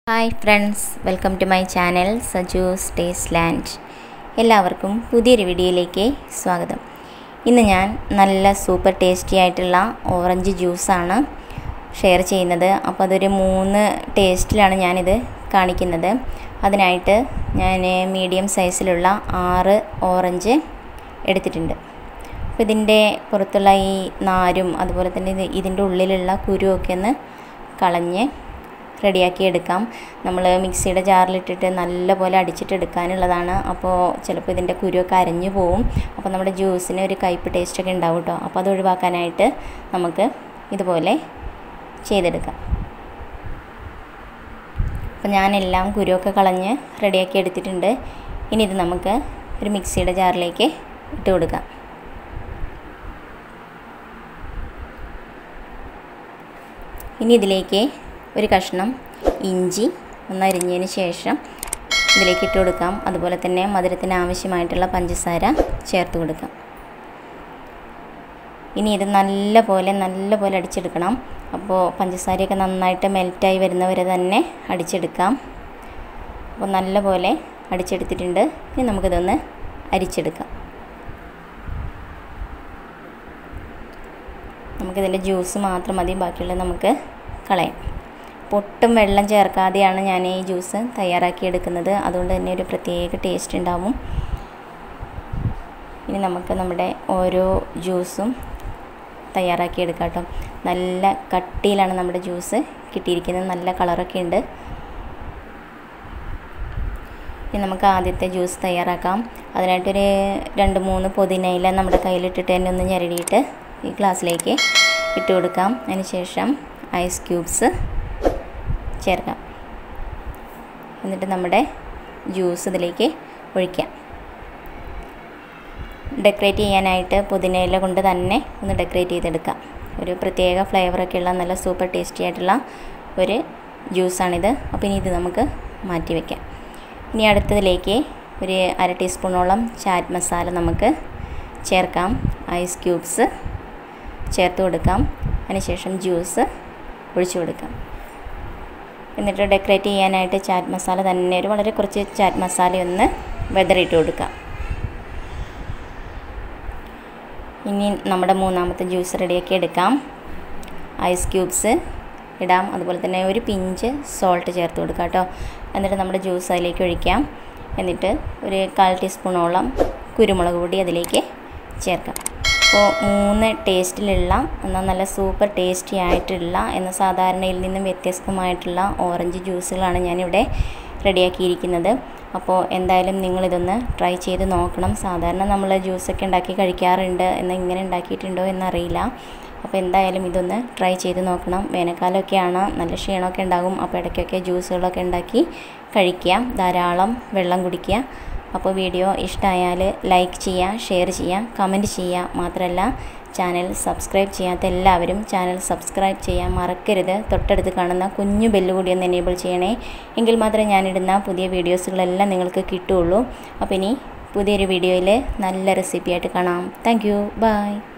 hi friends welcome to my channel Sajus taste land എല്ലാവർക്കും പുതിയൊരു വീഡിയോയിലേക്ക് സ്വാഗതം ഇന്ന് ഞാൻ നല്ല സൂപ്പർ ടേസ്റ്റി ആയിട്ടുള്ള ഓറഞ്ച് ജ്യൂസാണ് ഷെയർ ചെയ്യുന്നത് അപ്പോൾ അതൊരു മൂന്ന് ടേസ്റ്റിലാണ് ഞാനിത് കാണിക്കുന്നത് അതിനായിട്ട് ഞാൻ മീഡിയം സൈസിലുള്ള ആറ് ഓറഞ്ച് എടുത്തിട്ടുണ്ട് അപ്പോൾ ഇതിൻ്റെ പുറത്തുള്ള ഈ നാരും അതുപോലെ തന്നെ ഇത് ഇതിൻ്റെ ഉള്ളിലുള്ള കുരുവൊക്കെ ഒന്ന് കളഞ്ഞ് റെഡിയാക്കി എടുക്കാം നമ്മൾ മിക്സിയുടെ ജാറിലിട്ടിട്ട് നല്ലപോലെ അടിച്ചിട്ട് എടുക്കാനുള്ളതാണ് അപ്പോൾ ചിലപ്പോൾ ഇതിൻ്റെ കുരുവൊക്കെ അരഞ്ഞു പോവും അപ്പോൾ നമ്മുടെ ജ്യൂസിന് ഒരു കയ്പ്പ് ടേസ്റ്റൊക്കെ ഉണ്ടാവും കേട്ടോ അപ്പോൾ അത് ഒഴിവാക്കാനായിട്ട് നമുക്ക് ഇതുപോലെ ചെയ്തെടുക്കാം അപ്പോൾ ഞാനെല്ലാം കുരുവൊക്കെ കളഞ്ഞ് റെഡിയാക്കി എടുത്തിട്ടുണ്ട് ഇനി ഇത് നമുക്ക് ഒരു മിക്സിയുടെ ജാറിലേക്ക് ഇട്ട് കൊടുക്കാം ഇനി ഇതിലേക്ക് ഒരു കഷ്ണം ഇഞ്ചി ഒന്ന് അരിഞ്ഞതിന് ശേഷം ഇതിലേക്ക് ഇട്ട് കൊടുക്കാം അതുപോലെ തന്നെ മധുരത്തിന് ആവശ്യമായിട്ടുള്ള പഞ്ചസാര ചേർത്ത് കൊടുക്കാം ഇനി ഇത് നല്ല പോലെ നല്ല പോലെ അടിച്ചെടുക്കണം അപ്പോൾ പഞ്ചസാരയൊക്കെ നന്നായിട്ട് മെൽറ്റായി വരുന്നവരെ തന്നെ അടിച്ചെടുക്കാം അപ്പോൾ നല്ല പോലെ അടിച്ചെടുത്തിട്ടുണ്ട് ഇനി നമുക്കിതൊന്ന് അരിച്ചെടുക്കാം നമുക്കിതിൻ്റെ ജ്യൂസ് മാത്രം മതി ബാക്കിയുള്ളത് നമുക്ക് കളയാം പൊട്ടും വെള്ളം ചേർക്കാതെയാണ് ഞാൻ ഈ ജ്യൂസ് തയ്യാറാക്കി എടുക്കുന്നത് അതുകൊണ്ട് തന്നെ ഒരു പ്രത്യേക ടേസ്റ്റ് ഉണ്ടാവും ഇനി നമുക്ക് നമ്മുടെ ഓരോ ജ്യൂസും തയ്യാറാക്കി എടുക്കാം കേട്ടോ നല്ല കട്ടിയിലാണ് നമ്മുടെ ജ്യൂസ് കിട്ടിയിരിക്കുന്നത് നല്ല കളറൊക്കെ ഉണ്ട് ഇനി നമുക്ക് ആദ്യത്തെ ജ്യൂസ് തയ്യാറാക്കാം അതിനായിട്ടൊരു രണ്ട് മൂന്ന് പുതിനയില നമ്മുടെ കയ്യിലിട്ടിട്ട് തന്നെ ഒന്ന് ഞെരടിയിട്ട് ഈ ഗ്ലാസ്സിലേക്ക് ഇട്ട് കൊടുക്കാം അതിന് ശേഷം ഐസ് ക്യൂബ്സ് ചേർക്കാം എന്നിട്ട് നമ്മുടെ ജ്യൂസ് ഇതിലേക്ക് ഒഴിക്കാം ഡെക്കറേറ്റ് ചെയ്യാനായിട്ട് പുതിനയില കൊണ്ട് തന്നെ ഒന്ന് ഡെക്കറേറ്റ് ചെയ്തെടുക്കാം ഒരു പ്രത്യേക ഫ്ലേവറൊക്കെ ഉള്ള നല്ല സൂപ്പർ ടേസ്റ്റി ആയിട്ടുള്ള ഒരു ജ്യൂസാണിത് അപ്പോൾ ഇനി ഇത് നമുക്ക് മാറ്റി വയ്ക്കാം ഇനി അടുത്തതിലേക്ക് ഒരു അര ടീസ്പൂണോളം ചാറ്റ് മസാല നമുക്ക് ചേർക്കാം ഐസ് ക്യൂബ്സ് ചേർത്ത് കൊടുക്കാം അതിനുശേഷം ജ്യൂസ് ഒഴിച്ചു കൊടുക്കാം എന്നിട്ട് ഡെക്കറേറ്റ് ചെയ്യാനായിട്ട് ചാറ്റ് മസാല തന്നെ ഒരു വളരെ കുറച്ച് ചാറ്റ് മസാല ഒന്ന് വെതറിയിട്ട് കൊടുക്കാം ഇനി നമ്മുടെ മൂന്നാമത്തെ ജ്യൂസ് റെഡിയാക്കി എടുക്കാം ഐസ് ക്യൂബ്സ് ഇടാം അതുപോലെ തന്നെ ഒരു പിഞ്ച് സോൾട്ട് ചേർത്ത് കൊടുക്കാം കേട്ടോ എന്നിട്ട് നമ്മുടെ ജ്യൂസ് അതിലേക്ക് ഒഴിക്കാം എന്നിട്ട് ഒരു കാൽ ടീസ്പൂണോളം കുരുമുളക് പൊടി അതിലേക്ക് ചേർക്കാം അപ്പോൾ മൂന്ന് ടേസ്റ്റിലുള്ള എന്നാൽ നല്ല സൂപ്പർ ടേസ്റ്റി ആയിട്ടുള്ള എന്ന സാധാരണയിൽ നിന്നും വ്യത്യസ്തമായിട്ടുള്ള ഓറഞ്ച് ജ്യൂസുകളാണ് ഞാനിവിടെ റെഡിയാക്കിയിരിക്കുന്നത് അപ്പോൾ എന്തായാലും നിങ്ങളിതൊന്ന് ട്രൈ ചെയ്ത് നോക്കണം സാധാരണ നമ്മൾ ജ്യൂസൊക്കെ ഉണ്ടാക്കി കഴിക്കാറുണ്ട് എന്നാൽ ഇങ്ങനെ ഉണ്ടാക്കിയിട്ടുണ്ടോ എന്നറിയില്ല അപ്പോൾ എന്തായാലും ഇതൊന്ന് ട്രൈ ചെയ്ത് നോക്കണം വേനൽക്കാലമൊക്കെയാണ് നല്ല ക്ഷീണമൊക്കെ ഉണ്ടാകും അപ്പോൾ ഇടയ്ക്കൊക്കെ ജ്യൂസുകളൊക്കെ ഉണ്ടാക്കി കഴിക്കുക ധാരാളം വെള്ളം കുടിക്കുക അപ്പോൾ വീഡിയോ ഇഷ്ടമായാൽ ലൈക്ക് ചെയ്യുക ഷെയർ ചെയ്യുക കമൻറ്റ് ചെയ്യുക മാത്രമല്ല ചാനൽ സബ്സ്ക്രൈബ് ചെയ്യാത്ത എല്ലാവരും ചാനൽ സബ്സ്ക്രൈബ് ചെയ്യാൻ മറക്കരുത് തൊട്ടടുത്ത് കാണുന്ന കുഞ്ഞു ബെല്ല് കൂടി ഒന്ന് എനേബിൾ ചെയ്യണേ എങ്കിൽ മാത്രമേ ഞാനിടുന്ന പുതിയ വീഡിയോസുകളെല്ലാം നിങ്ങൾക്ക് കിട്ടുകയുള്ളൂ അപ്പോൾ ഇനി പുതിയൊരു വീഡിയോയിൽ നല്ല റെസിപ്പിയായിട്ട് കാണാം താങ്ക് യു ബൈ